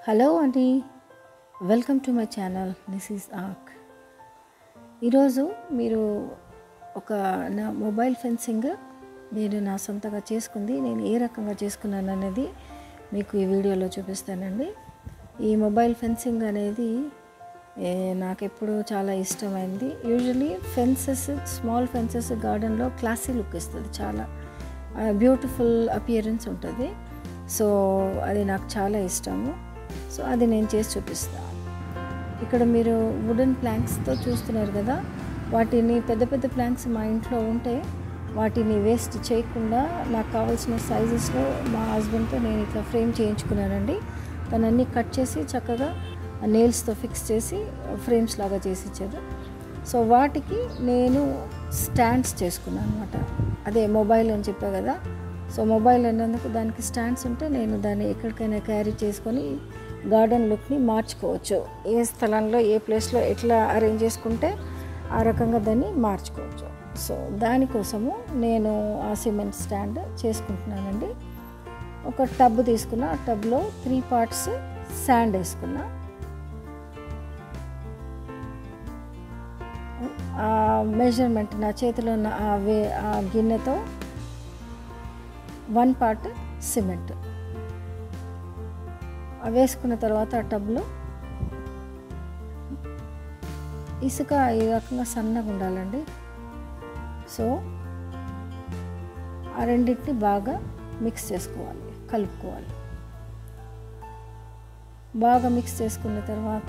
hello అండి welcome to my channel this is ఆక్ ఈరోజు మీరు ఒక నా మొబైల్ ఫెన్సింగ్ నేను నా సొంతగా చేసుకుంది నేను ఏ రకంగా చేసుకున్నాను అనేది మీకు ఈ వీడియోలో చూపిస్తానండి ఈ మొబైల్ ఫెన్సింగ్ అనేది ఏ, నాకెప్పుడు చాలా ఇష్టమైంది యూజువలీ ఫెన్సెస్ స్మాల్ ఫెన్సెస్ గార్డెన్లో క్లాసీ లుక్ ఇస్తుంది చాలా బ్యూటిఫుల్ అపియరెన్స్ ఉంటుంది సో అది నాకు చాలా ఇష్టము సో అది నేను చేసి చూపిస్తాను ఇక్కడ మీరు వుడెన్ ప్లాంక్స్తో చూస్తున్నారు కదా వాటిని పెద్ద పెద్ద ప్లాంక్స్ మా ఇంట్లో ఉంటే వాటిని వేస్ట్ చేయకుండా నాకు కావాల్సిన సైజెస్లో మా హస్బెండ్తో నేను ఇట్లా ఫ్రేమ్ చేయించుకున్నానండి తను అన్నీ కట్ చేసి చక్కగా నెయిల్స్తో ఫిక్స్ చేసి ఫ్రేమ్స్ లాగా చేసి ఇచ్చారు సో వాటికి నేను స్టాండ్స్ చేసుకున్నాను అనమాట అదే మొబైల్ అని చెప్పా కదా సో మొబైల్ అన్నందుకు దానికి స్టాండ్స్ ఉంటే నేను దాన్ని ఎక్కడికైనా క్యారీ చేసుకొని గార్డెన్ లుక్ని మార్చుకోవచ్చు ఏ స్థలంలో ఏ ప్లేస్లో ఎట్లా అరేంజ్ చేసుకుంటే ఆ రకంగా దాన్ని మార్చుకోవచ్చు సో దానికోసము నేను ఆ సిమెంట్ స్టాండ్ చేసుకుంటున్నానండి ఒక టబ్ తీసుకున్న ఆ టబ్లో త్రీ పార్ట్స్ శాండ్ వేసుకున్నా ఆ మెజర్మెంట్ నా చేతిలో ఉన్న ఆ వే ఆ గిన్నెతో వన్ పార్ట్ సిమెంట్ అవి వేసుకున్న తర్వాత ఆ టబ్లో ఇసుక ఈ రకంగా సన్నగా ఉండాలండి సో ఆ రెండింటిని బాగా మిక్స్ చేసుకోవాలి కలుపుకోవాలి బాగా మిక్స్ చేసుకున్న తర్వాత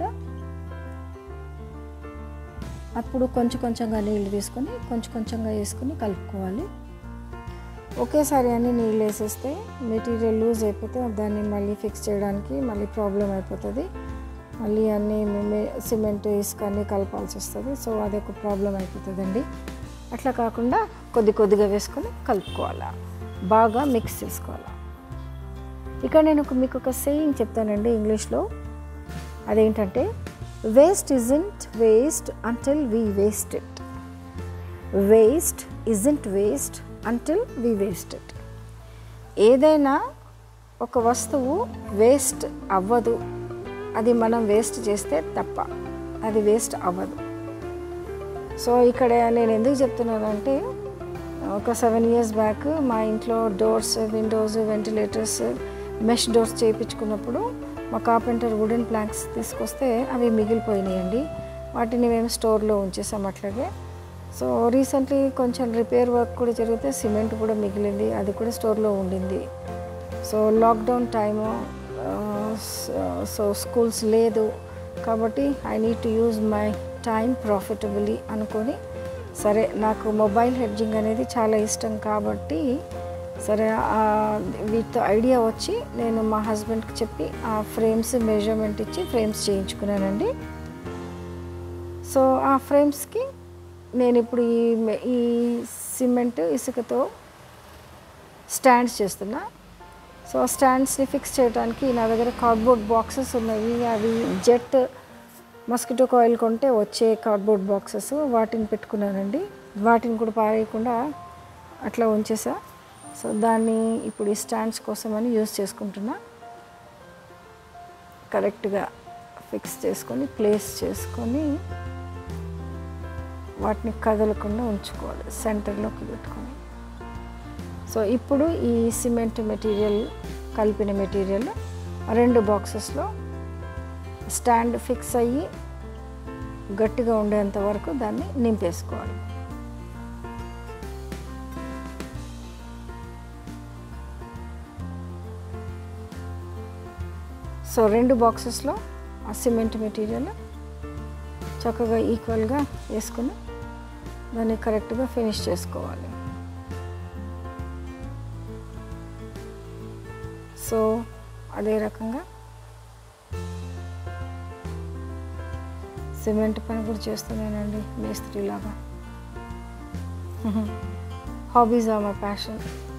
అప్పుడు కొంచెం కొంచెంగా నీళ్ళు తీసుకొని కొంచెం కొంచెంగా వేసుకొని కలుపుకోవాలి ఒకేసారి అన్ని నీళ్ళు వేసేస్తే మెటీరియల్ లూజ్ అయిపోతే దాన్ని మళ్ళీ ఫిక్స్ చేయడానికి మళ్ళీ ప్రాబ్లం అయిపోతుంది మళ్ళీ అన్నీ మే- సిమెంట్ ఇసుక అన్నీ కలపాల్సి వస్తుంది సో అది ఒక ప్రాబ్లం అయిపోతుందండి అట్లా కాకుండా కొద్ది కొద్దిగా వేసుకొని కలుపుకోవాలా బాగా మిక్స్ చేసుకోవాలా ఇక్కడ నేను ఒక మీకు ఒక సేయింగ్ చెప్తానండి ఇంగ్లీష్లో అదేంటంటే waste isn't waste until we waste it waste isn't waste until we waste it ఏదైనా ఒక వస్తువు వేస్ట్ అవ్వదు అది మనం వేస్ట్ చేస్తే తప్ప అది వేస్ట్ అవ్వదు సో ఇక్కడ నేను ఎందుకు చెప్తున్నానంటే ఒక సెవెన్ ఇయర్స్ బ్యాక్ మా ఇంట్లో doors windows ventilators mesh doors చేయించుకున్నప్పుడు మా కార్పెంటర్ వుడెన్ ప్లాంక్స్ తీసుకొస్తే అవి మిగిలిపోయినాయండి వాటిని మేము స్టోర్లో ఉంచేసాం అట్లాగే సో రీసెంట్లీ కొంచెం రిపేర్ వర్క్ కూడా జరిగితే సిమెంట్ కూడా మిగిలింది అది కూడా స్టోర్లో ఉండింది so lockdown time so schools లేదు కాబట్టి I need to use my time profitably అనుకొని సరే నాకు మొబైల్ హెడ్జింగ్ అనేది చాలా ఇష్టం కాబట్టి సరే ఆ వీటితో ఐడియా వచ్చి నేను మా హస్బెండ్కి చెప్పి ఆ ఫ్రేమ్స్ మెజర్మెంట్ ఇచ్చి ఫ్రేమ్స్ చేయించుకున్నానండి సో ఆ ఫ్రేమ్స్కి నేను ఇప్పుడు ఈ మె- ఈ సిమెంట్ ఇసుకతో స్టాండ్స్ చేస్తున్నా సో ఆ స్టాండ్స్ని ఫిక్స్ చేయడానికి నా దగ్గర కార్డ్బోర్డ్ బాక్సెస్ ఉన్నాయి అవి జెట్ మస్కిటో కాయిల్ కొంటే వచ్చే కార్డ్బోర్డ్ బాక్సెస్ వాటిని పెట్టుకున్నానండి వాటిని కూడా పారేయకుండా అట్లా ఉంచేసా సో దాన్ని ఇప్పుడు ఈ స్టాండ్స్ కోసమని యూజ్ చేసుకుంటున్నా కరెక్ట్గా ఫిక్స్ చేసుకొని ప్లేస్ చేసుకొని వాటిని కదలకుండా ఉంచుకోవాలి సెంటర్లోకి పెట్టుకొని సో ఇప్పుడు ఈ సిమెంట్ మెటీరియల్ కలిపిన మెటీరియల్ రెండు బాక్సెస్లో స్టాండ్ ఫిక్స్ అయ్యి గట్టిగా ఉండేంత వరకు దాన్ని నింపేసుకోవాలి సో రెండు బాక్సెస్లో ఆ సిమెంట్ మెటీరియల్ చక్కగా ఈక్వల్గా వేసుకుని దాన్ని కరెక్ట్గా ఫినిష్ చేసుకోవాలి సో అదే రకంగా సిమెంట్ పని కూడా చేస్తున్నానండి మేస్త్రిలాగా hobbies are my passion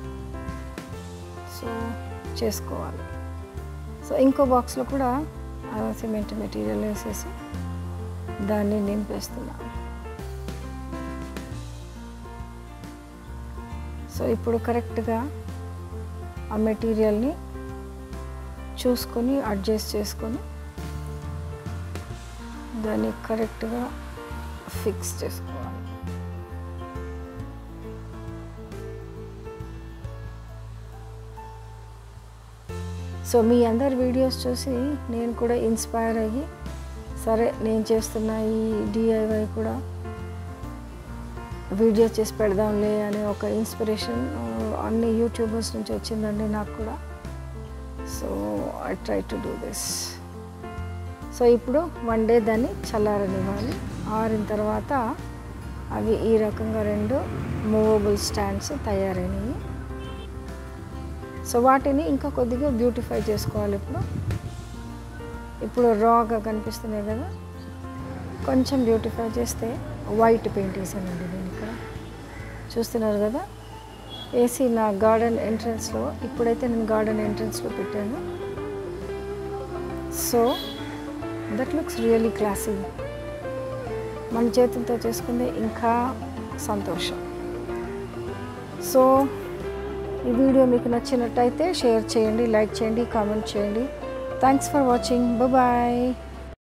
so చేసుకోవాలి సో ఇంకో బాక్స్లో కూడా ఆ సిమెంట్ మెటీరియల్ వేసేసి దాన్ని నింపేస్తున్నా సో ఇప్పుడు కరెక్ట్గా ఆ మెటీరియల్ని చూసుకొని అడ్జస్ట్ చేసుకొని దాన్ని కరెక్ట్గా ఫిక్స్ చేసుకోవాలి సో మీ అందరి వీడియోస్ చూసి నేను కూడా ఇన్స్పైర్ అయ్యి సరే నేను చేస్తున్న ఈ డిఐవై కూడా వీడియో చేసి పెడదాంలే అనే ఒక ఇన్స్పిరేషన్ అన్ని యూట్యూబర్స్ నుంచి వచ్చిందండి నాకు కూడా so I try to do this so ఇప్పుడు వన్ డే దాన్ని చల్లారనివ్వాలి ఆరిన తర్వాత అవి ఈ రకంగా రెండు మూవబుల్ స్టాండ్స్ తయారైనవి సో వాటిని ఇంకా కొద్దిగా బ్యూటిఫై చేసుకోవాలి ఇప్పుడు ఇప్పుడు రాగా కనిపిస్తున్నాయి కదా కొంచెం బ్యూటిఫై చేస్తే వైట్ పెయింట్ వేసానండి నేను ఇక్కడ చూస్తున్నారు కదా వేసి నా గార్డెన్ ఎంట్రన్స్లో ఇప్పుడైతే నేను గార్డెన్ ఎంట్రన్స్లో పెట్టాను so that looks really classy మన చేతులతో చేసుకుంటే ఇంకా సంతోషం సో ఈ వీడియో మీకు నచ్చినట్టయితే షేర్ చేయండి లైక్ చేయండి కామెంట్ చేయండి థ్యాంక్స్ ఫర్ వాచింగ్ బాయ్